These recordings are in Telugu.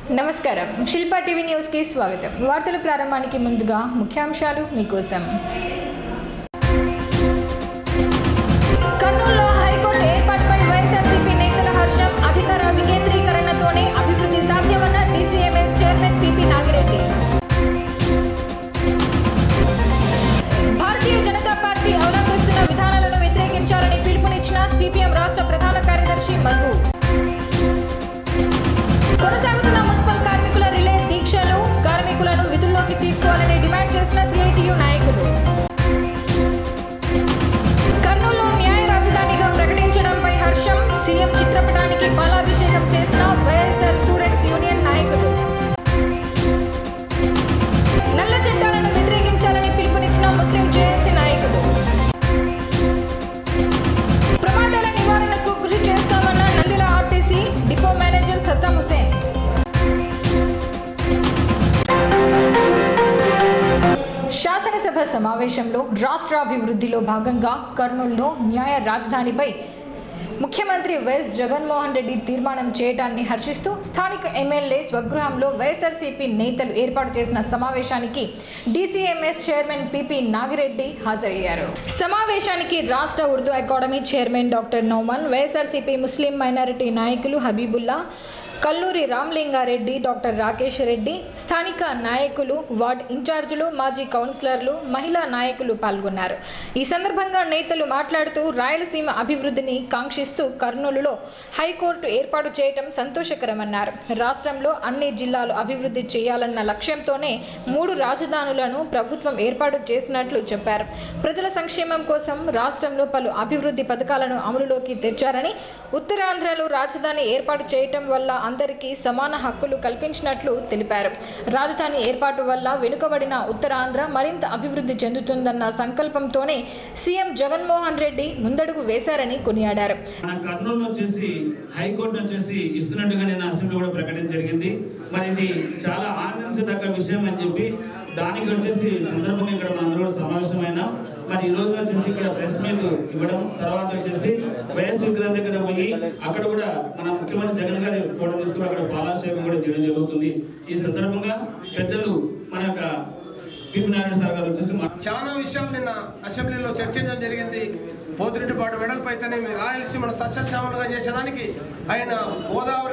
నమస్కారం శిల్పా టీవీ న్యూస్కి స్వాగతం వార్తల ప్రారంభానికి ముందుగా ముఖ్యాంశాలు మీకోసం కర్నూలులో హైకోర్టు ఏర్పాటుపై వైఎస్ఆర్సీపీ నేతల హర్షం అధికార వికేంద్రీకరణతోనే అభివృద్ధి సాధ్యమన్న DCMS chairman PP Nagireddy Bharatiya Janata party అవలంబిస్తున్న విధానాలను వ్యతిరేకించాలని పిలుపునిచ్చిన సిపిఎం రాష్ట్ర ప్రధాన కార్యదర్శి మధు కొనసాగుతున్న మున్సిపల్ కార్మికుల రిలే దీక్షలు కార్మికులను విధుల్లోకి తీసుకోవాలని డిమాండ్ చేస్తున్న సిఐటియు నాయకులు కర్నూలు న్యాయ రాజధానిగా ప్రకటించడంపై హర్షం సీఎం చిత్రపటానికి పాలాభిషేకం చేసిన వైఎస్ఆర్ స్టూడెంట్స్ యూనియన్ నాయకులు నల్ల చట్టాలను వ్యతిరేకించాలని పిలుపునిచ్చిన ముస్లిం జేఏసీ నాయకులు ప్రమాదాల నివారణకు కృషి చేస్తామన్న నందిల RTC depot manager Saddam Hussain శాసనసభ సమావేశంలో రాష్ట్ర అభివృద్ధిలో భాగంగా కర్నూలులో న్యాయ రాజధానిపై ముఖ్యమంత్రి వైఎస్ జగన్మోహన్ రెడ్డి తీర్మానం చేయడాన్ని హర్షిస్తూ స్థానిక ఎమ్మెల్యే స్వగృహంలో వైఎస్ఆర్సీపీ నేతలు ఏర్పాటు చేసిన సమావేశానికి డీసీఎంఎస్ చైర్మన్ పిపి నాగిరెడ్డి హాజరయ్యారు సమావేశానికి రాష్ట్ర Urdu academy chairman doctor Nouman YSRCP ముస్లిం మైనారిటీ నాయకులు హబీబుల్లా కల్లూరి రామ్లింగారెడ్డి డాక్టర్ రాకేష్ రెడ్డి స్థానిక నాయకులు వార్డ్ ఇన్ఛార్జీలు మాజీ కౌన్సిలర్లు మహిళా నాయకులు పాల్గొన్నారు ఈ సందర్భంగా నేతలు మాట్లాడుతూ రాయలసీమ అభివృద్ధిని కాంక్షిస్తూ కర్నూలులో హైకోర్టు ఏర్పాటు చేయటం సంతోషకరమన్నారు రాష్ట్రంలో అన్ని జిల్లాలు అభివృద్ధి చేయాలన్న లక్ష్యంతోనే మూడు రాజధానులను ప్రభుత్వం ఏర్పాటు చేసినట్లు చెప్పారు ప్రజల సంక్షేమం కోసం రాష్ట్రంలో పలు అభివృద్ధి పథకాలను అమలులోకి తెచ్చారని ఉత్తరాంధ్రలో రాజధాని ఏర్పాటు చేయటం వల్ల అందరికీ సమాన హక్కులు కల్పించినట్లు తెలిపారు రాజధాని ఏర్పాటు వల్ల వెనుకబడిన ఉత్తరాంధ్ర మరింత అభివృద్ధి చెందుతుందన్న సంకల్పంతోనే సీఎం జగన్మోహన్ రెడ్డి ముందడుగు వేశారని కొనియాడారు మన కర్నూలు వచ్చేసి హైకోర్టు వచ్చేసి ఇస్తున్నట్టుగా నేను అసెంబ్లీ కూడా ప్రకటించడం జరిగింది మరి ఇది చాలా ఆనందించదగ్గ విషయం అని చెప్పి దానికి వచ్చేసి సందర్భంగా ఇక్కడ మనందరూ కూడా సమావేశమైన మరి ఈ రోజు వచ్చేసి ఇక్కడ ప్రెస్ మీట్ ఇవ్వడం తర్వాత వచ్చేసి వైఎస్ విగ్రహం దగ్గర పోయి అక్కడ కూడా మన ముఖ్యమంత్రి జగన్ గారి ఫోటో తీసుకుని అక్కడ పాలాభిషేకం కూడా చేయడం జరుగుతుంది ఈ సందర్భంగా పెద్దలు మన యొక్క పిపి నారాయణ సార్ గారు వచ్చేసి మా- చాలా విషయాలు నిన్న అసెంబ్లీలో చర్చించడం జరిగింది పోతిరెడ్డిపాటు వెడల్పు అయితేనేమి రాయలసీమను సస్యశ్యామలుగా చేసేదానికి ఆయన గోదావరి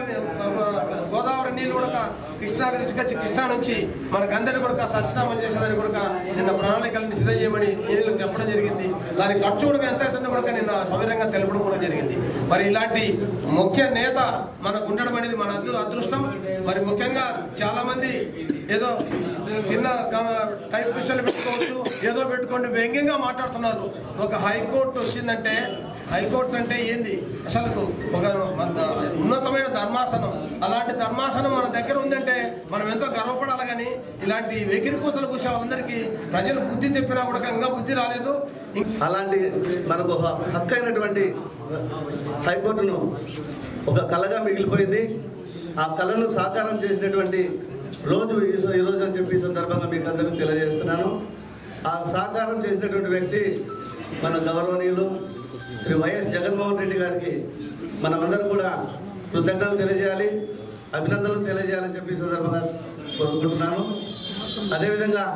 గోదావరి నీళ్ళు కూడా కృష్ణాకి తీసుకొచ్చి కృష్ణా నుంచి మనకందరినీ కూడా సస్యశ్యామం చేసేదానికి కూడా నిన్న ప్రణాళికలను సిద్ధం చేయమని ఏళ్ళకి చెప్పడం జరిగింది దాని ఖర్చు కూడా ఎంత అవుతుందో కూడా నిన్న సవిరంగా తెలపడం కూడా జరిగింది మరి ఇలాంటి ముఖ్య నేత మనకు ఉండడం అనేది మన అదృ అదృష్టం మరి ముఖ్యంగా చాలా మంది ఏదో కింద టైప్ పిస్టల్ పెట్టుకోవచ్చు ఏదో పెట్టుకోండి వ్యంగ్యంగా మాట్లాడుతున్నారు ఒక హైకోర్టు వచ్చిందంటే హైకోర్టు అంటే ఏంది అసలు ఒక మన ఉన్నతమైన ధర్మాసనం అలాంటి ధర్మాసనం మన దగ్గర ఉందంటే మనం ఎంతో గర్వపడాలి కానీ ఇలాంటి వెకిరిపోతలు కూసే వాళ్ళందరికీ ప్రజలు బుద్ధి చెప్పినా కూడా ఇంకా బుద్ధి రాలేదు అలాంటి మనకు ఒక హక్కు అయినటువంటి హైకోర్టును ఒక కళగా మిగిలిపోయింది ఆ కళను సాకారం చేసినటువంటి రోజు ఈ స- ఈ రోజు అని చెప్పి ఈ సందర్భంగా మీకు అందరికీ తెలియజేస్తున్నాను ఆ సాకారం చేసినటువంటి వ్యక్తి మన గౌరవనీయులు శ్రీ వైఎస్ జగన్మోహన్ రెడ్డి గారికి మనమందరం కూడా కృతజ్ఞతలు తెలియజేయాలి అభినందనలు తెలియజేయాలని చెప్పి ఈ సందర్భంగా కోరుకుంటున్నాను అదేవిధంగా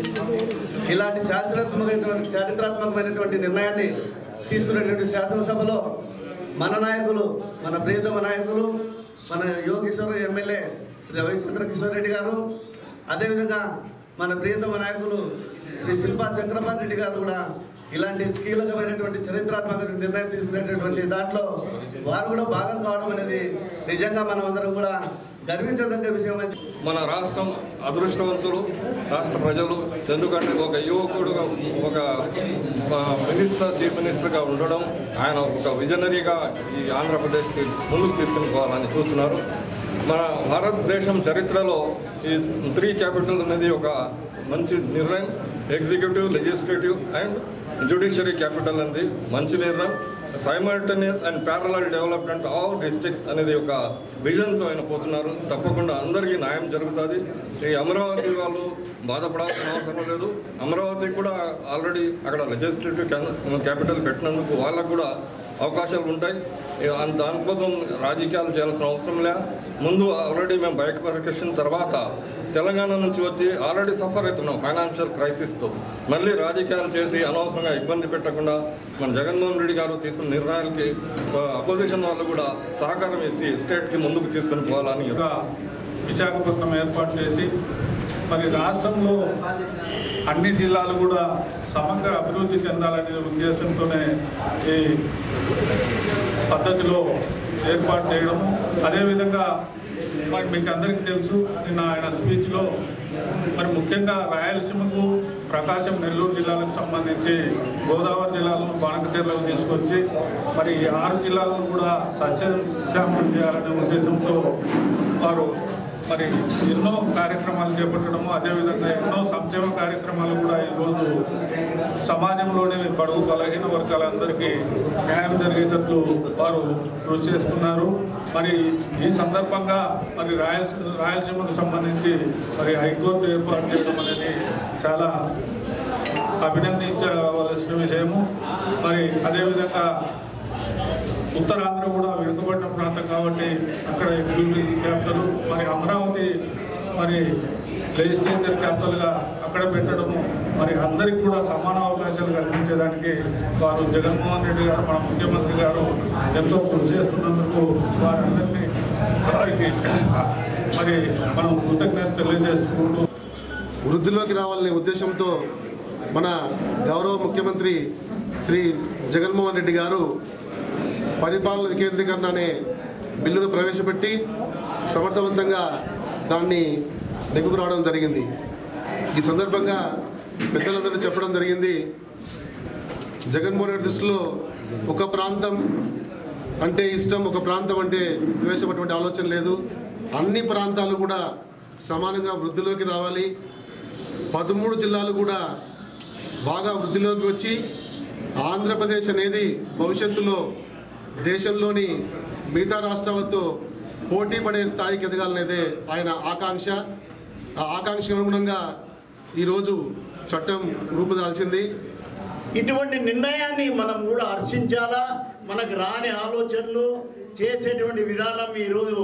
ఇలాంటి చారిత్రాత్మకమైనటువంటి చారిత్రాత్మకమైనటువంటి నిర్ణయాన్ని తీసుకునేటువంటి శాసనసభలో మన నాయకులు మన ప్రియతమ నాయకులు మన యోగేశ్వర ఎమ్మెల్యే శ్రీ రవిచంద్ర కిషోర్ రెడ్డి గారు అదేవిధంగా మన ప్రియతమ నాయకులు శ్రీ శిల్పా చక్రపాణి రెడ్డి గారు కూడా ఇలాంటి కీలకమైనటువంటి చరిత్రాత్మక నిర్ణయం తీసుకునేటటువంటి దాంట్లో వారు కూడా భాగం కావడం అనేది నిజంగా మనం అందరం కూడా గర్వించదగ్గ విషయం అని మన రాష్ట్రం అదృష్టవంతులు రాష్ట్ర ప్రజలు ఎందుకంటే ఒక యువకుడు ఒక ఆ, మినిస్టర్ చీఫ్ మినిస్టర్గా ఉండడం ఆయన ఒక విజనరీగా ఈ ఆంధ్రప్రదేశ్కి ముందుకు తీసుకుని పోవాలని చూస్తున్నారు మన భారతదేశం చరిత్రలో ఈ త్రీ క్యాపిటల్ అనేది ఒక మంచి నిర్ణయం executive legislative and judiciary capital అనేది మంచి నిర్ణయం simultaneous and parallel development all districts అనేది ఒక విజన్తో ఆయన పోతున్నారు తప్పకుండా అందరికీ న్యాయం జరుగుతుంది ఈ అమరావతి వాళ్ళు బాధపడాల్సిన అవసరం లేదు అమరావతి కూడా ఆల్రెడీ అక్కడ లెజిస్లేటివ్ క్యాపిటల్ పెట్టినందుకు వాళ్ళకు కూడా అవకాశాలు ఉంటాయి ఏ- అన్- దానికోసం రాజకీయాలు చేయాల్సిన అవసరం లే ముందు ఆల్రెడీ మేము బైక్ తర్వాత తెలంగాణ నుంచి వచ్చి ఆల్రెడీ సఫర్ అవుతున్నాం ఫైనాన్షియల్ క్రైసిస్తో మళ్ళీ రాజకీయాలు చేసి అనవసరంగా ఇబ్బంది పెట్టకుండా మన జగన్మోహన్ రెడ్డి గారు తీసుకున్న నిర్ణయాలకి అపోజిషన్ వాళ్ళు కూడా సహకారం ఇచ్చి స్టేట్కి ముందుకు తీసుకొని పోవాలని ఒక విశాఖపట్నం ఏర్పాటు చేసి మరి రాష్ట్రంలో అన్ని జిల్లాలు కూడా సమగ్ర అభివృద్ధి చెందాలనే ఉద్దేశంతోనే ఈ పద్ధతిలో ఏర్పాటు చేయడము అదేవిధంగా మరి మీకు అందరికీ తెలుసు నిన్న ఆయన స్పీచ్లో మరి ముఖ్యంగా రాయలసీమకు ప్రకాశం నెల్లూరు జిల్లాలకు సంబంధించి గోదావరి జిల్లాలను బాణకచర్లకు తీసుకొచ్చి మరి ఈ ఆరు జిల్లాలను కూడా సస్యశ్యామం చేయాలనే ఉద్దేశంతో వారు మరి ఎన్నో కార్యక్రమాలు చేపట్టడము అదేవిధంగా ఎన్నో సంక్షేమ కార్యక్రమాలు కూడా ఈరోజు సమాజంలోని బడుగు బలహీన వర్గాలందరికీ న్యాయం జరిగేటట్లు వారు కృషి చేస్తున్నారు మరి ఈ సందర్భంగా మరి రాయలసీమ రాయలసీమకు సంబంధించి మరి హైకోర్టు ఏర్పాటు చేయడం అనేది చాలా అభినందించవలసిన విషయము మరి అదేవిధంగా ఉత్తరాంధ్ర కూడా వెనుకబడిన ప్రాంతం కాబట్టి అక్కడ ఎగ్జిక్యూటివ్ క్యాపిటల్ మరి అమరావతి మరి లెజిస్లేచర్ క్యాపిటల్గా అక్కడ పెట్టడము మరి అందరికీ కూడా సమాన అవకాశాలు కల్పించేదానికి వారు జగన్మోహన్ రెడ్డి గారు మన ముఖ్యమంత్రి గారు ఎంతో కృషి చేస్తున్నందుకు వారందరినీ వారికి మరి మనం కృతజ్ఞత తెలియజేసుకుంటూ వృద్ధిలోకి రావాలనే ఉద్దేశంతో మన గౌరవ ముఖ్యమంత్రి శ్రీ జగన్మోహన్ రెడ్డి గారు పరిపాలన వికేంద్రీకరణ అనే బిల్లును ప్రవేశపెట్టి సమర్థవంతంగా దాన్ని నెగ్గుకు రావడం జరిగింది ఈ సందర్భంగా పెద్దలందరూ చెప్పడం జరిగింది జగన్మోహన్ రెడ్డి దృష్టిలో ఒక ప్రాంతం అంటే ఇష్టం ఒక ప్రాంతం అంటే ద్వేషమైనటువంటి ఆలోచన లేదు అన్ని ప్రాంతాలు కూడా సమానంగా వృద్ధిలోకి రావాలి పదమూడు జిల్లాలు కూడా బాగా వృద్ధిలోకి వచ్చి ఆంధ్రప్రదేశ్ అనేది భవిష్యత్తులో దేశంలోని మిగతా రాష్ట్రాలతో పోటీ పడే స్థాయికి ఎదగాలనేదే ఆయన ఆకాంక్ష ఆ ఆకాంక్షకు అనుగుణంగా ఈరోజు చట్టం రూపుదాల్చింది ఇటువంటి నిర్ణయాన్ని మనం కూడా హర్షించాలా మనకు రాని ఆలోచనలు చేసేటువంటి విధానం ఈరోజు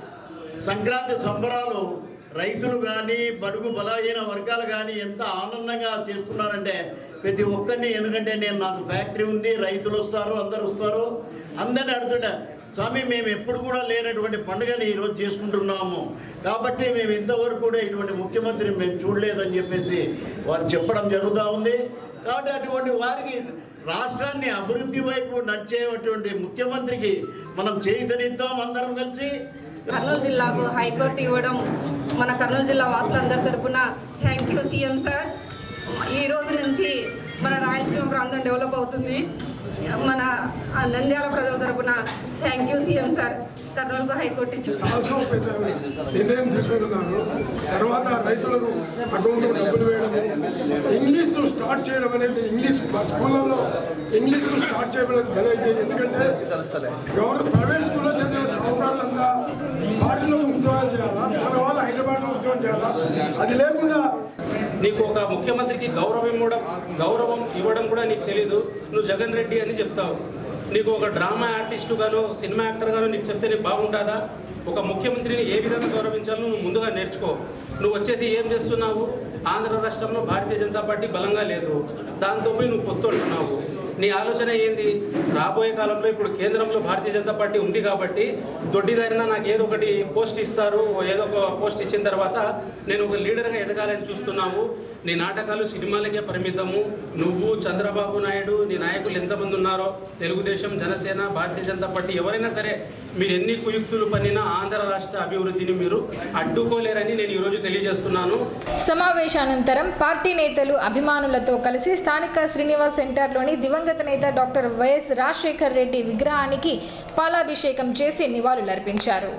సంక్రాంతి సంబరాలు రైతులు కానీ బడుగు బలహీన వర్గాలు కానీ ఎంత ఆనందంగా చేసుకున్నారంటే ప్రతి ఒక్కరిని ఎందుకంటే నేను నాకు ఫ్యాక్టరీ ఉంది రైతులు వస్తారు అందరు వస్తారు అందరిని అడుగుతుంటా స్వామి మేము ఎప్పుడు కూడా లేనటువంటి పండుగని ఈరోజు చేసుకుంటున్నాము కాబట్టి మేము ఇంతవరకు కూడా ఇటువంటి ముఖ్యమంత్రి మేము చూడలేదని చెప్పేసి వారు చెప్పడం జరుగుతూ ఉంది కాబట్టి అటువంటి వారికి రాష్ట్రాన్ని అభివృద్ధి వైపు నడిచేటువంటి ముఖ్యమంత్రికి మనం చేయుతనిద్దాం అందరం కలిసి కర్నూలు జిల్లాకు హైకోర్టు ఇవ్వడం మన కర్నూలు జిల్లా వాసులందరి తరపున థ్యాంక్ యూ సీఎం సార్ ఈ రోజు నుంచి మన రాయలసీమ ప్రాంతం డెవలప్ అవుతుంది మన ఆ నంద్యాల ప్రజల తరపున థ్యాంక్ యూ సీఎం సార్ కర్నూలుకు హైకోర్టు ఇచ్చి సాహసోపేత నిర్ణయం తీసుకుంటున్నారు తర్వాత రైతులకు అకౌంట్లో డబ్బులు వేయడం ఇంగ్లీష్ స్టార్ట్ చేయడం అనేది ఇంగ్లీష్ మా స్కూళ్ళల్లో ఇంగ్లీష్ స్టార్ట్ చేయడం అనేది భలే ఇది. ఎందుకంటే గవర్నమెంట్ ప్రైవేట్ స్కూల్లో చదివిన సంవత్సరాలంతా వాటిలో ఉద్యోగాలు చేయాలా మన వాళ్ళు హైదరాబాద్లో ఉద్యోగం చేయాలా అది లేకుండా నీకు ఒక ముఖ్యమంత్రికి గౌరవం ఇవ్వడం గౌరవం ఇవ్వడం కూడా నీకు తెలీదు నువ్వు జగన్ రెడ్డి అని చెప్తావు నీకు ఒక డ్రామా ఆర్టిస్టు గాను సినిమా యాక్టర్ గాను నీకు చెప్తే నీకు బాగుంటుందా ఒక ముఖ్యమంత్రిని ఏ విధంగా గౌరవించాలో నువ్వు ముందుగా నేర్చుకో నువ్వు వచ్చేసి ఏం చేస్తున్నావు ఆంధ్ర రాష్ట్రంలో భారతీయ జనతా పార్టీ బలంగా లేదు దాంతో పోయి నువ్వు పొత్తుంటున్నావు నీ ఆలోచన ఏంది రాబోయే కాలంలో ఇప్పుడు కేంద్రంలో భారతీయ జనతా పార్టీ ఉంది కాబట్టి దొడ్డిదారిన నాకు ఏదో ఒకటి పోస్ట్ ఇస్తారు ఏదో ఒక పోస్ట్ ఇచ్చిన తర్వాత నేను ఒక లీడర్గా ఎదగాలని చూస్తున్నాము నీ నాటకాలు సినిమాలకే పరిమితము నువ్వు చంద్రబాబు నాయుడు నీ నాయకులు ఎంతమంది ఉన్నారో తెలుగుదేశం జనసేన భారతీయ జనతా పార్టీ ఎవరైనా సరే మీరు ఎన్ని కుయుక్తులు పన్నినా ఆంధ్ర రాష్ట్ర అభివృద్ధిని మీరు అడ్డుకోలేరని నేను ఈరోజు తెలియజేస్తున్నాను సమావేశానంతరం పార్టీ నేతలు అభిమానులతో కలిసి స్థానిక శ్రీనివాస్ సెంటర్లోని దివంగత నేత డాక్టర్ వైఎస్ రాజశేఖర్ రెడ్డి విగ్రహానికి పాలాభిషేకం చేసి నివాళులర్పించారు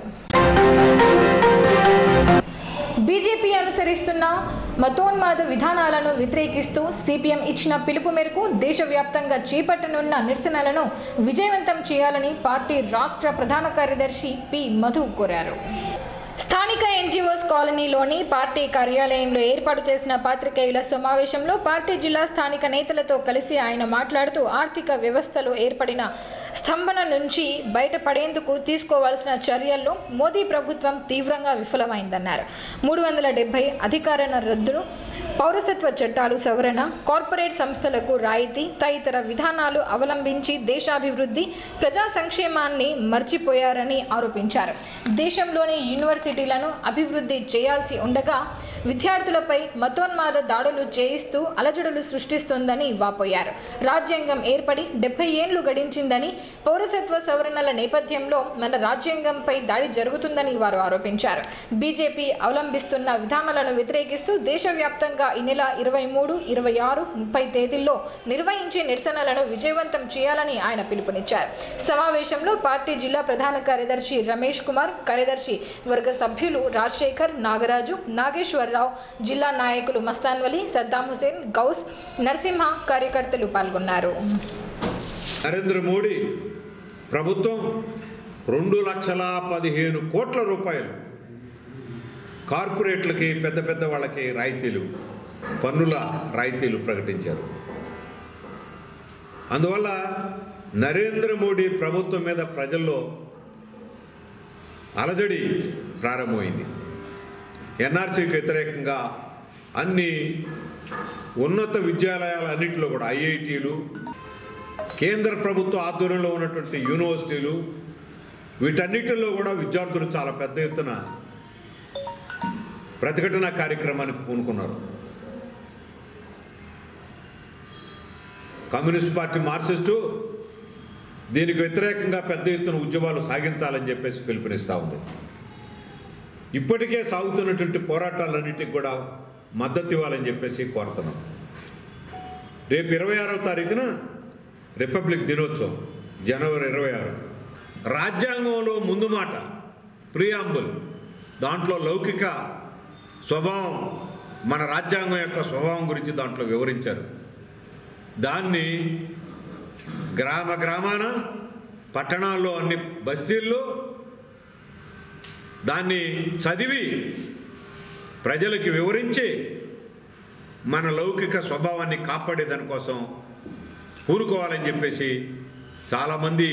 బీజేపీ అనుసరిస్తున్న మతోన్మాద విధానాలను వ్యతిరేకిస్తూ సిపిఎం ఇచ్చిన పిలుపు మేరకు దేశవ్యాప్తంగా చేపట్టనున్న నిరసనలను విజయవంతం చేయాలని పార్టీ రాష్ట్ర ప్రధాన కార్యదర్శి పి మధు కోరారు స్థానిక ఎన్జిఓస్ కాలనీలోని పార్టీ కార్యాలయంలో ఏర్పాటు చేసిన పాత్రికేయుల సమావేశంలో పార్టీ జిల్లా స్థానిక నేతలతో కలిసి ఆయన మాట్లాడుతూ ఆర్థిక వ్యవస్థలో ఏర్పడిన స్తంభన నుంచి బయటపడేందుకు తీసుకోవాల్సిన చర్యల్లో మోదీ ప్రభుత్వం తీవ్రంగా విఫలమైందన్నారు మూడు వందల డెబ్బై అధికారణ రద్దును పౌరసత్వ చట్టాలు సవరణ కార్పొరేట్ సంస్థలకు రాయితీ తదితర విధానాలు అవలంబించి దేశాభివృద్ధి ప్రజా సంక్షేమాన్ని మర్చిపోయారని ఆరోపించారు దేశంలోని యూనివర్సిటీలను అభివృద్ధి చేయాల్సి ఉండగా విద్యార్థులపై మతోన్మాద దాడులు చేయిస్తూ అలజడులు సృష్టిస్తోందని వాపోయారు రాజ్యాంగం ఏర్పడి డెబ్బై ఏండ్లు గడించిందని పౌరసత్వ సవరణల నేపథ్యంలో మన రాజ్యాంగంపై దాడి జరుగుతుందని వారు ఆరోపించారు బీజేపీ అవలంబిస్తున్న విధానాలను వ్యతిరేకిస్తూ దేశవ్యాప్తంగా ఈ నెల ఇరవై మూడు ఇరవై ఆరు ముప్పై తేదీల్లో నిర్వహించే నిరసనలను విజయవంతం చేయాలని ఆయన పిలుపునిచ్చారు సమావేశంలో పార్టీ జిల్లా ప్రధాన కార్యదర్శి రమేష్ కుమార్ కార్యదర్శి వర్గ సభ్యులు రాజశేఖర్ నాగరాజు నాగేశ్వరరావు జిల్లా నాయకులు మస్తాన్వలి సద్దాం హుసేన్ గౌస్ నరసింహ కార్యకర్తలు పాల్గొన్నారు నరేంద్ర మోడీ ప్రభుత్వం రెండు లక్షల పదిహేను కోట్ల రూపాయలు కార్పొరేట్లకి పెద్ద పెద్ద వాళ్ళకి రాయితీలు పన్నుల రాయితీలు ప్రకటించారు అందువల్ల నరేంద్ర మోడీ ప్రభుత్వం మీద ప్రజల్లో అలజడి ప్రారంభమైంది ఎన్ఆర్సీకి వ్యతిరేకంగా అన్ని ఉన్నత విద్యాలయాలన్నింటిలో కూడా ఐఐటీలు కేంద్ర ప్రభుత్వ ఆధ్వర్యంలో ఉన్నటువంటి యూనివర్సిటీలు వీటన్నిటిలో కూడా విద్యార్థులు చాలా పెద్ద ఎత్తున ప్రతిఘటన కార్యక్రమానికి పూనుకున్నారు కమ్యూనిస్ట్ పార్టీ మార్క్సిస్టు దీనికి వ్యతిరేకంగా పెద్ద ఎత్తున ఉద్యమాలు సాగించాలని చెప్పేసి పిలుపునిస్తూ ఉంది ఇప్పటికే సాగుతున్నటువంటి పోరాటాలన్నింటికి కూడా మద్దతు ఇవ్వాలని చెప్పేసి కోరుతున్నాం రేపు ఇరవై ఆరవ తారీఖున రిపబ్లిక్ దినోత్సవం జనవరి ఇరవై ఆరు రాజ్యాంగంలో ముందు మాట ప్రియాంబుల్ దాంట్లో లౌకిక స్వభావం మన రాజ్యాంగం యొక్క స్వభావం గురించి దాంట్లో వివరించారు దాన్ని గ్రామ గ్రామాన పట్టణాల్లో అన్ని బస్తీల్లో దాన్ని చదివి ప్రజలకి వివరించి మన లౌకిక స్వభావాన్ని కాపాడే దానికోసం పూనుకోవాలని చెప్పేసి చాలామంది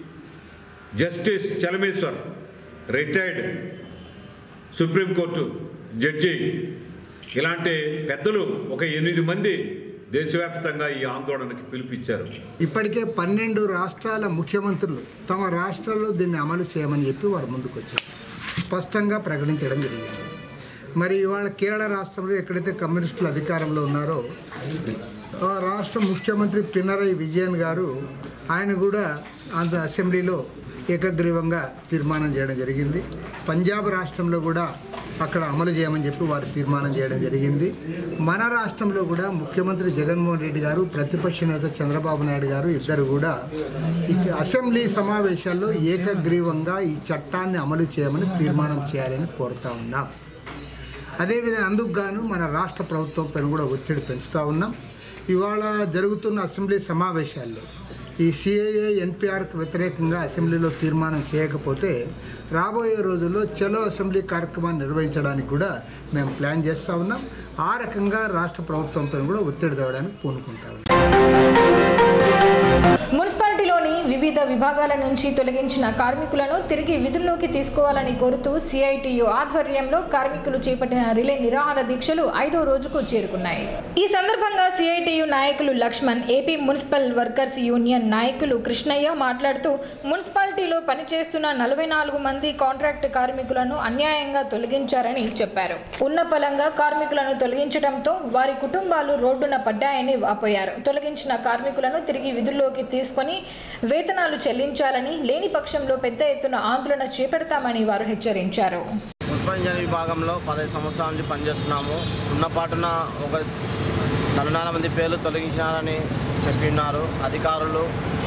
justice Chelameswar retired supreme court judge ఇలాంటి పెద్దలు ఒక ఎనిమిది మంది దేశవ్యాప్తంగా ఈ ఆందోళనకి పిలిపించారు ఇప్పటికే పన్నెండు రాష్ట్రాల ముఖ్యమంత్రులు తమ రాష్ట్రాల్లో దీన్ని అమలు చేయమని చెప్పి వారు ముందుకు వచ్చారు స్పష్టంగా ప్రకటించడం జరిగింది మరి ఇవాళ కేరళ రాష్ట్రంలో ఎక్కడైతే కమ్యూనిస్టులు అధికారంలో ఉన్నారో ఆ రాష్ట్ర ముఖ్యమంత్రి పినరయి విజయన్ గారు ఆయన కూడా ఆంధ్ర అసెంబ్లీలో ఏకగ్రీవంగా తీర్మానం చేయడం జరిగింది పంజాబ్ రాష్ట్రంలో కూడా అక్కడ అమలు చేయమని చెప్పి వారు తీర్మానం చేయడం జరిగింది మన రాష్ట్రంలో కూడా ముఖ్యమంత్రి జగన్మోహన్ రెడ్డి గారు ప్రతిపక్ష నేత చంద్రబాబు నాయుడు గారు ఇద్దరు కూడా ఈ అసెంబ్లీ సమావేశాల్లో ఏకగ్రీవంగా ఈ చట్టాన్ని అమలు చేయమని తీర్మానం చేయాలని కోరుతా ఉన్నాం అదేవిధంగా అందుకు గాను మన రాష్ట్ర ప్రభుత్వం పైన కూడా ఒత్తిడి పెంచుతూ ఉన్నాం ఇవాళ జరుగుతున్న అసెంబ్లీ సమావేశాల్లో ఈ సిఏఏ ఎన్పిఆర్కి వ్యతిరేకంగా అసెంబ్లీలో తీర్మానం చేయకపోతే రాబోయే రోజుల్లో చలో అసెంబ్లీ కార్యక్రమాన్ని నిర్వహించడానికి కూడా మేము ప్లాన్ చేస్తూ ఉన్నాం ఆ రకంగా రాష్ట్ర ప్రభుత్వంపై కూడా ఒత్తిడి తేవడానికి పూనుకుంటా ఉన్నాం మున్సిపాలిటీలోని వివిధ విభాగాల నుంచి తొలగించిన కార్మికులను తిరిగి విధుల్లోకి తీసుకోవాలని కోరుతూ సిఐటియు ఆధ్వర్యంలో కార్మికులు చేపట్టిన రిలే నిరాహార దీక్షలు ఐదో రోజుకు చేరుకున్నాయి ఈ సందర్భంగా సిఐటియు నాయకులు Laxman AP municipal workers union నాయకులు కృష్ణయ్య మాట్లాడుతూ మున్సిపాలిటీలో పనిచేస్తున్న నలభై నాలుగు మంది కాంట్రాక్ట్ కార్మికులను అన్యాయంగా తొలగించారని చెప్పారు ఉన్న పలంగా కార్మికులను తొలగించడంతో వారి కుటుంబాలు రోడ్డున పడ్డాయని వాపోయారు తొలగించిన కార్మికులను తిరిగి విధుల్లోకి తీసుకొని వేతనాలు చెల్లించాలని లేని పక్షంలో పెద్ద ఎత్తున ఆందోళన చేపడతామని వారు హెచ్చరించారు మున్సిపల్ ఇంజనీర్ విభాగంలో పదహైదు సంవత్సరాల నుంచి పనిచేస్తున్నాము ఉన్నపాటున ఒక నలభై నాలుగు మంది పేర్లు తొలగించినారని చెప్పిన్నారు అధికారులు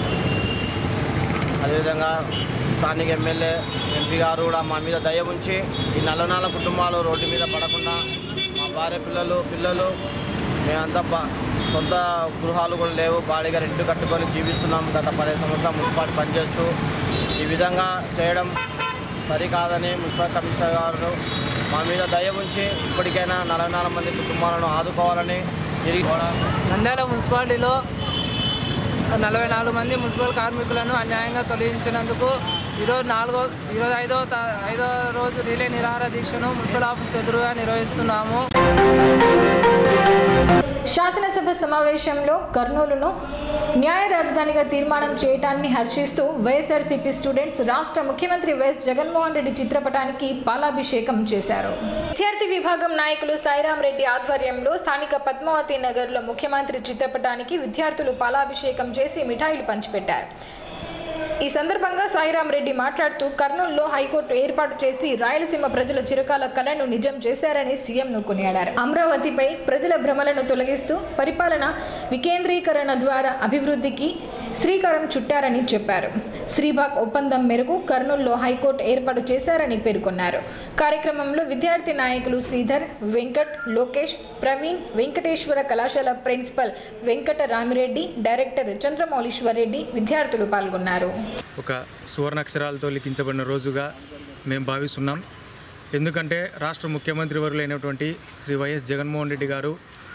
అదేవిధంగా స్థానిక ఎమ్మెల్యే ఎంపీ గారు కూడా మా మీద దయ ఉంచి ఈ నలభై నాలుగు కుటుంబాలు రోడ్డు మీద పడకుండా మా భార్య పిల్లలు పిల్లలు మేమంతా బా- సొంత గృహాలు కూడా లేవు బాడీగా రెంట్ కట్టుకొని జీవిస్తున్నాం గత పదిహేను సంవత్సరాలు మున్సిపాలిటీ పనిచేస్తూ ఈ విధంగా చేయడం సరికాదని మున్సిపల్ కమిషనర్ గారు మా మీద దయ ఉంచి ఇప్పటికైనా నలభై నాలుగు మంది కుటుంబాలను ఆదుకోవాలని తిరిగి నంద్యాల మున్సిపాలిటీలో నలభై నాలుగు మంది మున్సిపల్ కార్మికులను అన్యాయంగా తొలగించినందుకు ఈరోజు నాలుగో ఈరోజు ఐదో తా- ఐదో రోజు రిలే నిరాహార దీక్షను మున్సిపల్ ఆఫీస్ ఎదురుగా నిర్వహిస్తున్నాము శాసనసభ సమావేశంలో కర్నూలును న్యాయ రాజధానిగా తీర్మానం చేయటాన్ని హర్షిస్తూ వైఎస్ఆర్సీపీ స్టూడెంట్స్ రాష్ట్ర ముఖ్యమంత్రి వైఎస్ జగన్మోహన్ రెడ్డి చిత్రపటానికి పాలాభిషేకం చేశారు విద్యార్థి విభాగం నాయకులు సాయిరాం రెడ్డి ఆధ్వర్యంలో స్థానిక పద్మావతి నగర్లో ముఖ్యమంత్రి చిత్రపటానికి విద్యార్థులు పాలాభిషేకం చేసి మిఠాయిలు పంచిపెట్టారు ఈ సందర్భంగా సాయిరాం రెడ్డి మాట్లాడుతూ కర్నూలులో హైకోర్టు ఏర్పాటు చేసి రాయలసీమ ప్రజల చిరకాల కలను నిజం చేశారని సీఎంను కొనియాడారు అమరావతిపై ప్రజల భ్రమలను తొలగిస్తూ పరిపాలన వికేంద్రీకరణ ద్వారా అభివృద్ధికి శ్రీకారం చుట్టారని చెప్పారు శ్రీబాగ్ ఒప్పందం మేరకు కర్నూలులో హైకోర్టు ఏర్పాటు చేశారని పేర్కొన్నారు కార్యక్రమంలో విద్యార్థి నాయకులు శ్రీధర్ వెంకట్ లోకేష్ ప్రవీణ్ వెంకటేశ్వర కళాశాల ప్రిన్సిపల్ వెంకట రామిరెడ్డి డైరెక్టర్ చంద్రమౌళీశ్వర్ రెడ్డి విద్యార్థులు పాల్గొన్నారు ఒక సువర్ణాక్షరాలతో లిఖించబడిన రోజుగా మేము భావిస్తున్నాం ఎందుకంటే రాష్ట్ర ముఖ్యమంత్రి వర్యులైనటువంటి శ్రీ వైఎస్ జగన్మోహన్ రెడ్డి గారు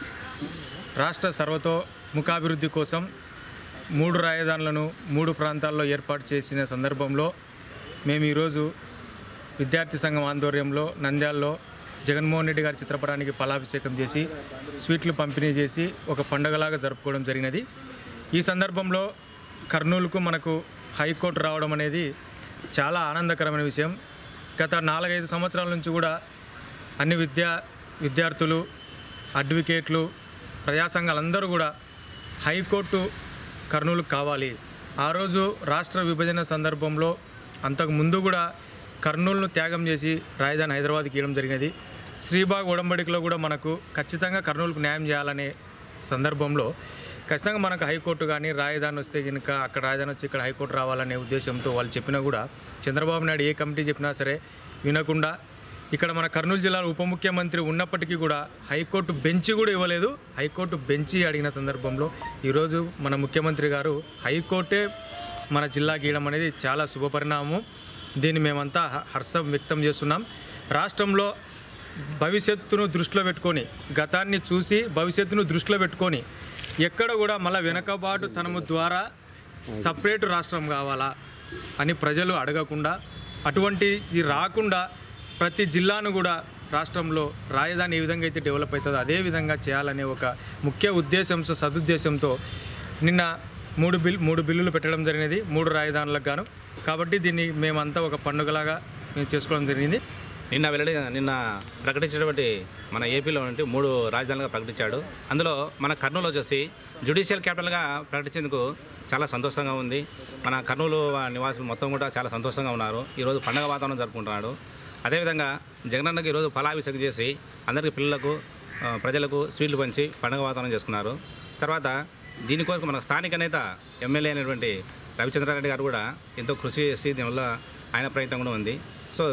రాష్ట్ర సర్వతో ముఖాభివృద్ధి కోసం మూడు రాజధానులను మూడు ప్రాంతాల్లో ఏర్పాటు చేసిన సందర్భంలో మేము ఈరోజు విద్యార్థి సంఘం ఆధ్వర్యంలో నంద్యాలలో జగన్మోహన్ రెడ్డి గారి చిత్రపటానికి ఫలాభిషేకం చేసి స్వీట్లు పంపిణీ చేసి ఒక పండుగలాగా జరుపుకోవడం జరిగినది ఈ సందర్భంలో కర్నూలుకు మనకు హైకోర్టు రావడం అనేది చాలా ఆనందకరమైన విషయం గత నాలుగైదు సంవత్సరాల నుంచి కూడా అన్ని విద్యా విద్యార్థులు అడ్వకేట్లు ప్రజా సంఘాలందరూ కూడా హైకోర్టు కర్నూలు కావాలి ఆ రోజు రాష్ట్ర విభజన సందర్భంలో అంతకు ముందు కూడా కర్నూలును త్యాగం చేసి రాజధాని హైదరాబాద్కి ఇవ్వడం జరిగినది శ్రీబాగ్ ఉడంబడికలో కూడా మనకు ఖచ్చితంగా కర్నూలుకు న్యాయం చేయాలనే సందర్భంలో ఖచ్చితంగా మనకు హైకోర్టు కానీ రాజధాని వస్తే కనుక అక్కడ రాజధాని వచ్చి ఇక్కడ హైకోర్టు రావాలనే ఉద్దేశంతో వాళ్ళు చెప్పినా కూడా చంద్రబాబు నాయుడు ఏ కమిటీ చెప్పినా సరే వినకుండా ఇక్కడ మన కర్నూలు జిల్లాలో ఉప ముఖ్యమంత్రి ఉన్నప్పటికీ కూడా హైకోర్టు బెంచ్ కూడా ఇవ్వలేదు హైకోర్టు బెంచి అడిగిన సందర్భంలో ఈరోజు మన ముఖ్యమంత్రి గారు హైకోర్టే మన జిల్లాకి ఇవ్వడం అనేది చాలా శుభపరిణామం దీన్ని మేమంతా హ- హర్షం వ్యక్తం చేస్తున్నాం రాష్ట్రంలో భవిష్యత్తును దృష్టిలో పెట్టుకొని గతాన్ని చూసి భవిష్యత్తును దృష్టిలో పెట్టుకొని ఎక్కడ కూడా మళ్ళీ వెనకబాటు తనము ద్వారా సపరేట్ రాష్ట్రం కావాలా అని ప్రజలు అడగకుండా అటువంటి ఇది రాకుండా ప్రతి జిల్లాను కూడా రాష్ట్రంలో రాజధాని ఏ విధంగా అయితే డెవలప్ అవుతుందో అదే విధంగా చేయాలనే ఒక ముఖ్య ఉద్దేశంతో సదుద్దేశంతో నిన్న మూడు బిల్ మూడు బిల్లులు పెట్టడం జరిగినది మూడు రాజధానులకు గాను కాబట్టి దీన్ని మేమంతా ఒక పండుగలాగా మేము చేసుకోవడం జరిగింది నిన్న వెల్లడి నిన్న ప్రకటించినటువంటి మన ఏపీలో నుండి మూడు రాజధానులుగా ప్రకటించాడు అందులో మన కర్నూలు వచ్చేసి జ్యుడిషియల్ క్యాపిటల్గా ప్రకటించేందుకు చాలా సంతోషంగా ఉంది మన కర్నూలు నివాసులు మొత్తం కూడా చాలా సంతోషంగా ఉన్నారు ఈరోజు పండగ వాతావరణం జరుపుకుంటున్నాడు అదేవిధంగా జగనన్నకి ఈరోజు ఫలాభిషేకం చేసి అందరికీ పిల్లలకు ఆ, ప్రజలకు స్వీట్లు పంచి పండగ వాతావరణం చేసుకున్నారు తర్వాత దీనికోసం మన స్థానిక నేత ఎమ్మెల్యే అయినటువంటి రవిచంద్రారెడ్డి గారు కూడా ఎంతో కృషి చేసి దీనివల్ల ఆయన ప్రయత్నం కూడా ఉంది సో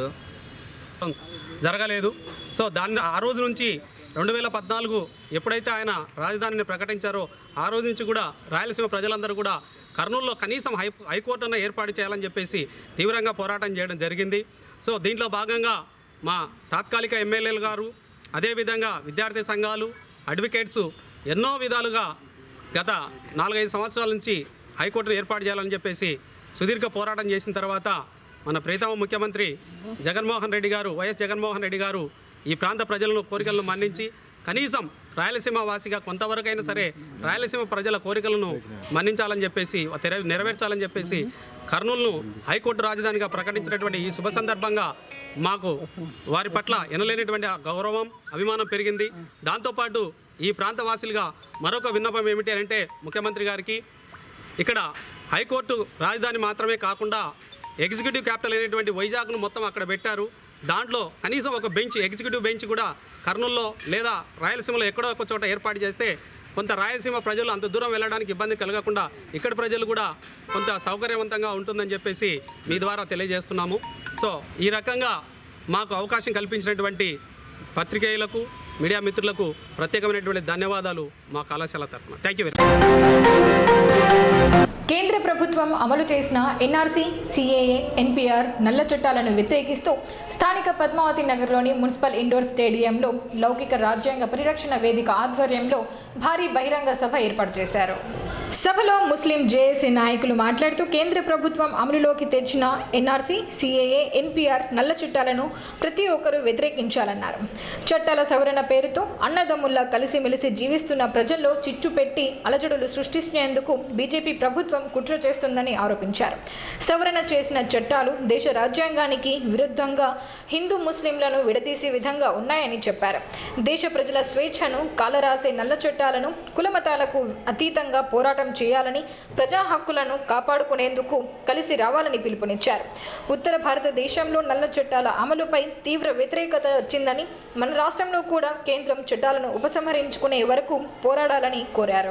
జరగలేదు సో దాన్ని ఆ రోజు నుంచి రెండు వేల పద్నాలుగు ఎప్పుడైతే ఆయన రాజధానిని ప్రకటించారో ఆ రోజు నుంచి కూడా రాయలసీమ ప్రజలందరూ కూడా కర్నూలులో కనీసం హై హైకోర్టు అన్న ఏర్పాటు చేయాలని చెప్పేసి తీవ్రంగా పోరాటం చేయడం జరిగింది సో దీంట్లో భాగంగా మా తాత్కాలిక ఎమ్మెల్యేలు గారు అదేవిధంగా విద్యార్థి సంఘాలు అడ్వకేట్స్ ఎన్నో విధాలుగా గత నాలుగైదు సంవత్సరాల నుంచి హైకోర్టును ఏర్పాటు చేయాలని చెప్పేసి సుదీర్ఘ పోరాటం చేసిన తర్వాత మన ప్రీతమ ముఖ్యమంత్రి జగన్మోహన్ రెడ్డి గారు వైఎస్ జగన్మోహన్ రెడ్డి గారు ఈ ప్రాంత ప్రజలను కోరికలను మన్నించి కనీసం రాయలసీమ వాసిగా కొంతవరకైనా సరే రాయలసీమ ప్రజల కోరికలను మన్నించాలని చెప్పేసి తెర- నెరవేర్చాలని చెప్పేసి కర్నూలును హైకోర్టు రాజధానిగా ప్రకటించినటువంటి ఈ శుభ సందర్భంగా మాకు వారి పట్ల ఎనలేనటువంటి ఆ గౌరవం అభిమానం పెరిగింది దాంతోపాటు ఈ ప్రాంత వాసులుగా మరొక విన్నపం ఏమిటి అంటే ముఖ్యమంత్రి గారికి ఇక్కడ హైకోర్టు రాజధాని మాత్రమే కాకుండా ఎగ్జిక్యూటివ్ క్యాపిటల్ అయినటువంటి వైజాగ్ను మొత్తం అక్కడ పెట్టారు దాంట్లో కనీసం ఒక బెంచ్ ఎగ్జిక్యూటివ్ బెంచ్ కూడా కర్నూల్లో లేదా రాయలసీమలో ఎక్కడో ఒక చోట ఏర్పాటు చేస్తే కొంత రాయలసీమ ప్రజలు అంత దూరం వెళ్ళడానికి ఇబ్బంది కలగకుండా ఇక్కడ ప్రజలు కూడా కొంత సౌకర్యవంతంగా ఉంటుందని చెప్పేసి మీ ద్వారా తెలియజేస్తున్నాము సో ఈ రకంగా మాకు అవకాశం కల్పించినటువంటి పత్రికేయులకు మీడియా మిత్రులకు ప్రత్యేకమైనటువంటి ధన్యవాదాలు మా కళాశాల తరఫున థ్యాంక్ యూ వెరీ కేంద్ర ప్రభుత్వం అమలు చేసిన ఎన్ఆర్సీ సిఏఏ ఎన్పిఆర్ నల్ల చట్టాలను వ్యతిరేకిస్తూ స్థానిక పద్మావతి నగర్లోని మున్సిపల్ ఇండోర్ స్టేడియంలో లౌకిక రాజ్యాంగ పరిరక్షణ వేదిక ఆధ్వర్యంలో భారీ బహిరంగ సభ ఏర్పాటు చేశారు సభలో ముస్లిం జేఏసీ నాయకులు మాట్లాడుతూ కేంద్ర ప్రభుత్వం అమలులోకి తెచ్చిన ఎన్ఆర్సీ సిఏఏ ఎన్పిఆర్ నల్ల చట్టాలను ప్రతి ఒక్కరూ వ్యతిరేకించాలన్నారు చట్టాల సవరణ పేరుతో అన్నదమ్ముల్లా కలిసిమెలిసి జీవిస్తున్న ప్రజల్లో చిచ్చు పెట్టి అలజడులు సృష్టించేందుకు బీజేపీ ప్రభుత్వం కుట్ర చేస్తుందని ఆరోపించారు సవరణ చేసిన చట్టాలు దేశ రాజ్యాంగానికి విరుద్ధంగా హిందూ ముస్లింలను విడదీసే విధంగా ఉన్నాయని చెప్పారు దేశ ప్రజల స్వేచ్ఛను కాలరాసే నల్ల చట్టాలను కులమతాలకు అతీతంగా పోరాటం చేయాలని ప్రజా హక్కులను కాపాడుకునేందుకు కలిసి రావాలని పిలుపునిచ్చారు ఉత్తర భారతదేశంలో నల్ల చట్టాల అమలుపై తీవ్ర వ్యతిరేకత వచ్చిందని మన రాష్ట్రంలో కూడా కేంద్రం చట్టాలను ఉపసంహరించుకునే వరకు పోరాడాలని కోరారు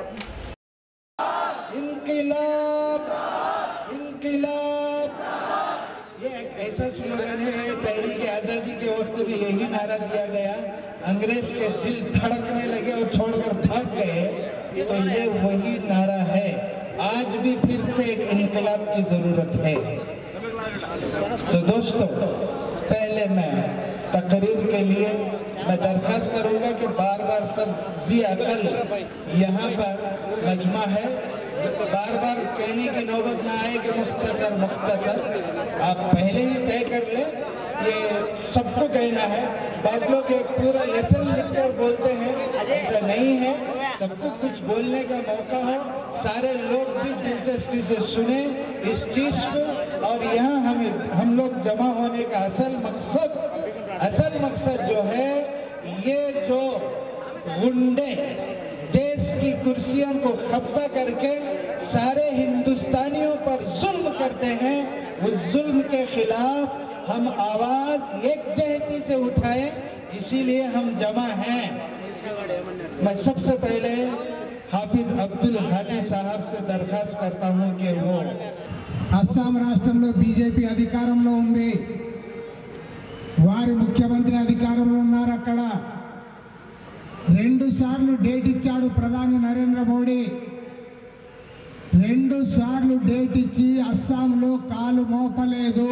इनकलाब इनकलाब ये एक ऐसा स्लोगन है तहरीक आज़ादी के वक्त भी यही नारा दिया गया अंग्रेज के दिल धड़कने लगे और छोड़कर भाग गए तो ये वही नारा है आज भी फिर से एक इनकलाब की ज़रूरत है तो दोस्तों पहले मैं तकरीर के लिए मैं दरख्वास्त करूंगा कि बार बार सब जी अकल यहाँ पर मजमा है बार बार कहने की नौबत ना आए कि मुख्तसर मुख्तसर आप पहले ही तय कर ले ये सबको कहना है बाद लोग एक पूरा लेसन लिखकर बोलते हैं ऐसा नहीं है सबको कुछ बोलने का मौका हो सारे लोग भी दिलचस्पी से सुने इस चीज को और यहाँ हमें हम लोग जमा होने का असल मकसद असल मकसद जो है ये जो गुंडे देश की कुर्सियों को कब्जा करके सारे हिंदुस्तानियों पर जुल्म करते हैं उस जुल्म के खिलाफ हम आवाज एक जहती से उठाएं इसीलिए हम जमा हैं मैं सबसे पहले हाफिज अब्दुल हादी साहब से दरखास्त करता हूं कि वो అస్సాం రాష్ట్రంలో బీజేపీ అధికారంలో ఉంది వారి ముఖ్యమంత్రి అధికారంలో ఉన్నారు అక్కడ రెండు సార్లు డేట్ ఇచ్చాడు ప్రధాని నరేంద్ర మోడీ రెండు సార్లు డేట్ ఇచ్చి అస్సాంలో కాలు మోపలేదు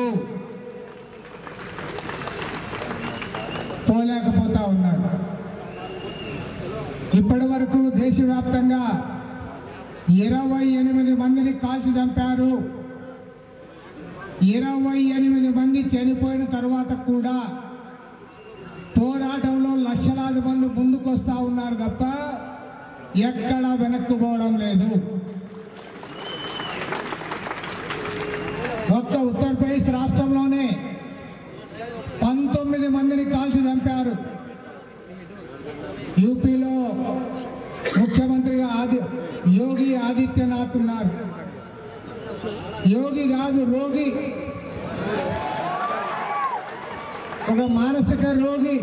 పోలేకపోతా ఉన్నాడు ఇప్పటి వరకు దేశవ్యాప్తంగా ఇరవై ఎనిమిది మందిని కాల్చి చంపారు ఇరవై ఎనిమిది మంది చనిపోయిన తర్వాత కూడా పోరాటంలో లక్షలాది మంది ముందుకు వస్తూ ఉన్నారు తప్ప ఎక్కడా వెనక్కుపోవడం లేదు ఒక్క ఉత్తరప్రదేశ్ రాష్ట్రంలోనే పంతొమ్మిది మందిని కాల్చి చంపారు యూపీలో ముఖ్యమంత్రిగా ఆది యోగి ఆదిత్యనాథ్ ఉన్నారు యోగి కాదు రోగి ఒక మానసిక రోగి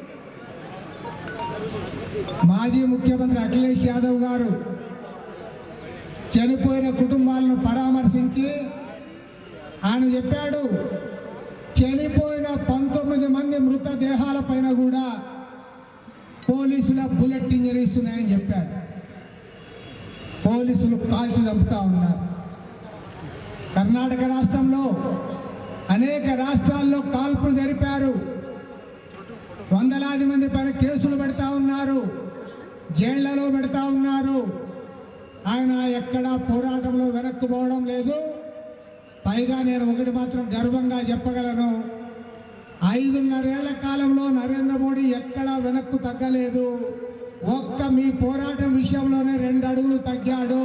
మాజీ ముఖ్యమంత్రి అఖిలేష్ యాదవ్ గారు చనిపోయిన కుటుంబాలను పరామర్శించి ఆయన చెప్పాడు చనిపోయిన పంతొమ్మిది మంది మృతదేహాల పైన కూడా పోలీసుల బుల్లెట్ ఇంజరీస్ ఉన్నాయని చెప్పాడు పోలీసులు కాల్చి చంపుతా ఉన్నారు కర్ణాటక రాష్ట్రంలో అనేక రాష్ట్రాల్లో కాల్పులు జరిపారు వందలాది మంది పైన కేసులు పెడతా ఉన్నారు జైళ్లలో పెడతా ఉన్నారు ఆయన ఎక్కడా పోరాటంలో వెనక్కు పోవడం లేదు పైగా నేను ఒకటి మాత్రం గర్వంగా చెప్పగలను ఐదున్నరేళ్ల కాలంలో నరేంద్ర మోడీ ఎక్కడా వెనక్కు తగ్గలేదు ఒక్క మీ పోరాటం విషయంలోనే రెండు అడుగులు తగ్గాడు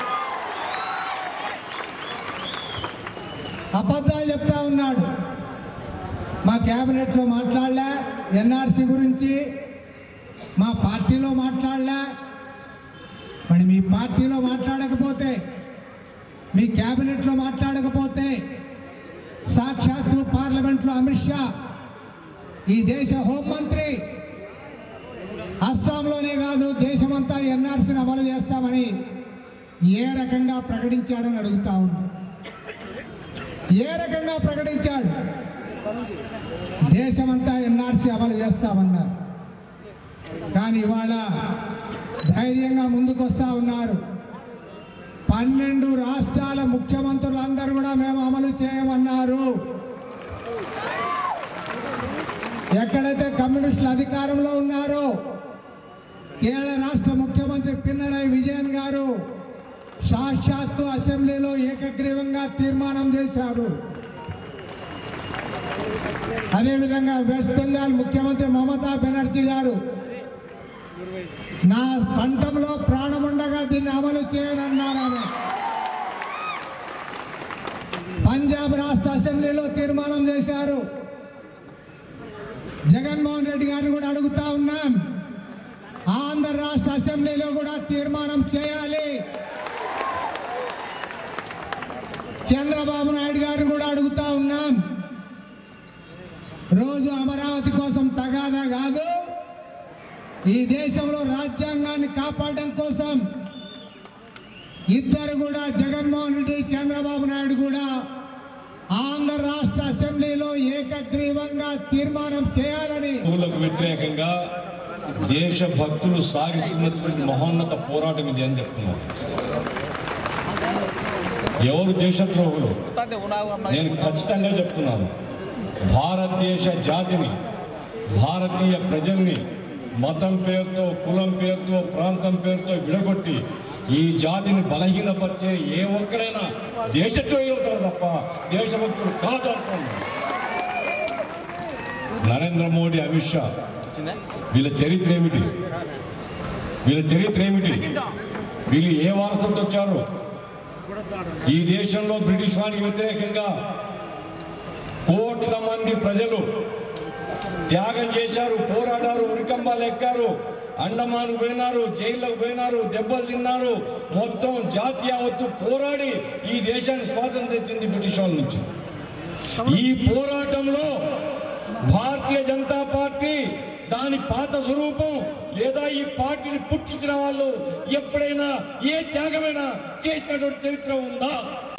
అబద్ధాలు చెప్తా ఉన్నాడు మా క్యాబినెట్లో మాట్లాడలే ఎన్ఆర్సీ గురించి మా పార్టీలో మాట్లాడలే మరి మీ పార్టీలో మాట్లాడకపోతే మీ క్యాబినెట్లో మాట్లాడకపోతే సాక్షాత్తు పార్లమెంట్లో అమిత్ షా ఈ దేశ హోంమంత్రి అస్సాంలోనే కాదు దేశమంతా ఎన్ఆర్సీని అమలు చేస్తామని ఏ రకంగా ప్రకటించాడని అడుగుతా ఉన్నా ఏ రకంగా ప్రకటించాడు దేశమంతా ఎన్ఆర్సీ అమలు చేస్తామన్నారు కానీ ఇవాళ ధైర్యంగా ముందుకు వస్తా ఉన్నారు పన్నెండు రాష్ట్రాల ముఖ్యమంత్రులందరూ కూడా మేము అమలు చేయమన్నారు ఎక్కడైతే కమ్యూనిస్టులు అధికారంలో ఉన్నారో కేరళ రాష్ట్ర ముఖ్యమంత్రి పిన్నరై విజయన్ గారు సాక్షాత్తు అసెంబ్లీలో ఏకగ్రీవంగా తీర్మానం చేశారు అదేవిధంగా వెస్ట్ బెంగాల్ ముఖ్యమంత్రి మమతా బెనర్జీ గారు నా కంఠంలో ప్రాణముండగా దీన్ని అమలు చేయనన్నారు ఆమె పంజాబ్ రాష్ట్ర అసెంబ్లీలో తీర్మానం చేశారు జగన్మోహన్ రెడ్డి గారిని కూడా అడుగుతా ఉన్నాం ఆంధ్ర రాష్ట్ర అసెంబ్లీలో కూడా తీర్మానం చేయాలి చంద్రబాబు నాయుడు గారిని కూడా అడుగుతా ఉన్నాం రోజు అమరావతి కోసం తగాదా కాదు ఈ దేశంలో రాజ్యాంగాన్ని కాపాడడం కోసం ఇద్దరు కూడా జగన్మోహన్ రెడ్డి చంద్రబాబు నాయుడు కూడా ఆంధ్ర రాష్ట్ర అసెంబ్లీలో ఏకగ్రీవంగా తీర్మానం చేయాలని హిందువులకు వ్యతిరేకంగా దేశభక్తులు సాగిస్తున్నటువంటి మహోన్నత పోరాటం ఇది అని చెప్తున్నారు ఎవరు దేశద్రోహులు నేను ఖచ్చితంగా చెప్తున్నాను భారతదేశ జాతిని భారతీయ ప్రజల్ని మతం పేరుతో కులం పేరుతో ప్రాంతం పేరుతో విడగొట్టి ఈ జాతిని బలహీనపరిచే ఏ ఒక్కడైనా దేశద్రోహి అవుతాడు తప్ప దేశభక్తుడు కాదు అంటున్నాను నరేంద్ర మోడీ అమిత్ షా వీళ్ళ చరిత్ర ఏమిటి వీళ్ళ చరిత్ర ఏమిటి వీళ్ళు ఏ వారసత్వం వచ్చారు ఈ దేశంలో బ్రిటిష్ వారికి వ్యతిరేకంగా కోట్ల మంది ప్రజలు త్యాగం చేశారు పోరాడారు ఉరికంబాలు ఎక్కారు అండమాను పోయినారు జైల్లోకి పోయినారు దెబ్బలు తిన్నారు మొత్తం జాతి యావత్తు పోరాడి ఈ దేశాన్ని స్వాతంత్రం తెచ్చింది బ్రిటిష్ వాళ్ళ నుంచి ఈ పోరాటంలో భారతీయ జనతా పార్టీ దాని పాత స్వరూపం లేదా ఈ పార్టీని పుట్టించిన వాళ్ళు ఎప్పుడైనా ఏ త్యాగమైనా చేసినటువంటి చరిత్ర ఉందా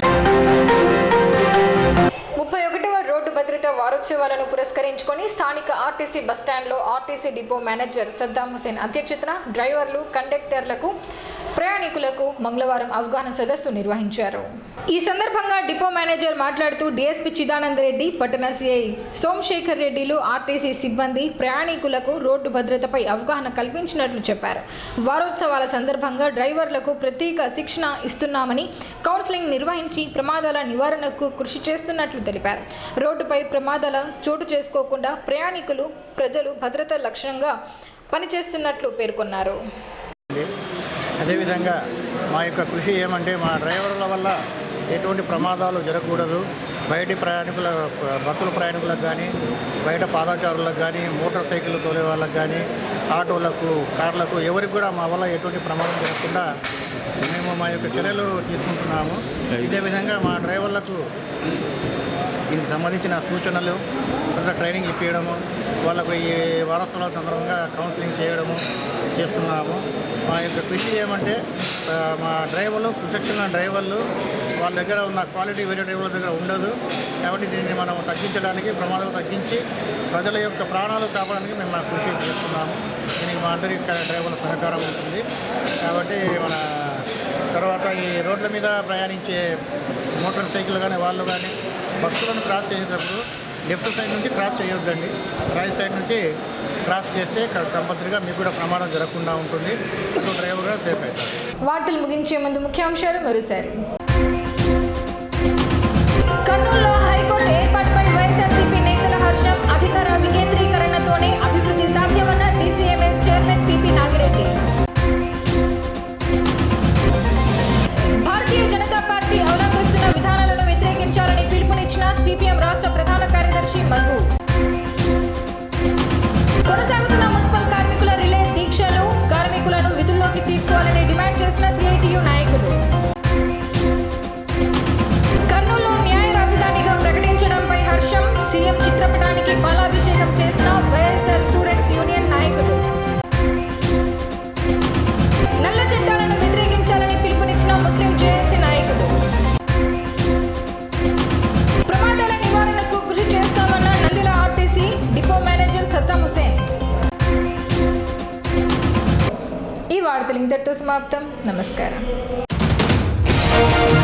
ముప్పై ఒకటవ రోడ్డు భద్రత వారోత్సవాలను పురస్కరించుకొని స్థానిక ఆర్టీసీ బస్టాండ్లో ఆర్టీసీ డిపో మేనేజర్ సద్దాం హుసేన్ అధ్యక్షతన డ్రైవర్లు కండక్టర్లకు ప్రయాణికులకు మంగళవారం అవగాహన సదస్సు నిర్వహించారు ఈ సందర్భంగా డిపో మేనేజర్ మాట్లాడుతూ డిఎస్పీ చిదానంద రెడ్డి పట్టణ సిఐ సోమశేఖర్ రెడ్డిలు ఆర్టీసీ సిబ్బంది ప్రయాణికులకు రోడ్డు భద్రతపై అవగాహన కల్పించినట్లు చెప్పారు వారోత్సవాల సందర్భంగా డ్రైవర్లకు ప్రత్యేక శిక్షణ ఇస్తున్నామని కౌన్సిలింగ్ నిర్వహించి ప్రమాదాల నివారణకు కృషి చేస్తున్నట్లు తెలిపారు రోడ్డుపై ప్రమాదాల చోటు చేసుకోకుండా ప్రయాణికులు ప్రజలు భద్రత లక్ష్యంగా పనిచేస్తున్నట్లు పేర్కొన్నారు అదేవిధంగా మా యొక్క కృషి ఏమంటే మా డ్రైవర్ల వల్ల ఎటువంటి ప్రమాదాలు జరగకూడదు బయటి ప్రయాణికుల బస్సుల ప్రయాణికులకు కానీ బయట పాదాచారులకు కానీ మోటార్ సైకిల్ తోలే వాళ్ళకు కానీ ఆటోలకు కార్లకు ఎవరికి కూడా మా వల్ల ఎటువంటి ప్రమాదం జరగకుండా మేము మా యొక్క చర్యలు తీసుకుంటున్నాము ఇదే విధంగా మా డ్రైవర్లకు దీనికి సంబంధించిన సూచనలు తర్వాత ట్రైనింగ్ ఇప్పించడము వాళ్ళకు ఈ వారోత్సవాల సందర్భంగా కౌన్సిలింగ్ చేయడము చేస్తున్నాము మా యొక్క కృషి ఏమంటే ఆ, మా డ్రైవర్లు సుశిక్షణ డ్రైవర్లు వాళ్ళ దగ్గర ఉన్న క్వాలిటీ వేరే డ్రైవర్ల దగ్గర ఉండదు కాబట్టి దీన్ని మనం తగ్గించడానికి ప్రమాదాలు తగ్గించి ప్రజల యొక్క ప్రాణాలు కాపాడడానికి మేము మా కృషి చేస్తున్నాము దీనికి మా అందరి డ్రైవర్ల సహకారం ఉంటుంది కాబట్టి మన తర్వాత ఈ రోడ్ల మీద ప్రయాణించే మోటార్ సైకిల్ కానీ వాళ్ళు కానీ బస్సులను క్రాస్ చేసేటప్పుడు లెఫ్ట్ సైడ్ నుంచి క్రాస్ చేయొద్దండి రైట్ సైడ్ నుంచి క్రాస్ చేస్తే కంపల్సరీగా మీకు కూడా ప్రమాదం జరగకుండా ఉంటుంది సో డ్రైవర్ కూడా సేఫ్ అవుతారు వార్తలు ముగించే ముందు ముఖ్యాంశాలు మరోసారి కర్నూలులో హైకోర్టు ఏర్పాటుపై వైఎస్ఆర్సీపీ నేతల హర్షం అధికార వికేంద్రీకరణతోనే అభివృద్ధి సాధ్యమన్న DCMS chairman PP Nagireddy Bharatiya Janata party అవలంబిస్తున్న విధానాలను వ్యతిరేకించాలని పిలుపునిచ్చిన సిపిఎం రాష్ట్ర ప్రధాన కార్యదర్శి మధు కొనసాగుతున్న మున్సిపల్ కార్మికుల రిలే దీక్షలు కార్మికులను విధుల్లోకి తీసుకోవాలని డిమాండ్ చేస్తున్న సిఐటియు నాయకులు కర్నూలు న్యాయ రాజధానిగా ప్రకటించడంపై హర్షం సీఎం చిత్రపటానికి పాలాభిషేకం చేసిన వైఎస్ఆర్ స్టూడెంట్స్ యూనియన్ నాయకులు నల్ల చట్టాలను వ్యతిరేకించాలని పిలుపునిచ్చిన ముస్లిం జేఏసీ నాయకులు ప్రమాదాల నివారణకు కృషి చేస్తామన్న నందిల RTC depot manager Saddam Hussain ఈ వార్తలు ఇంతటితో సమాప్తం నమస్కారం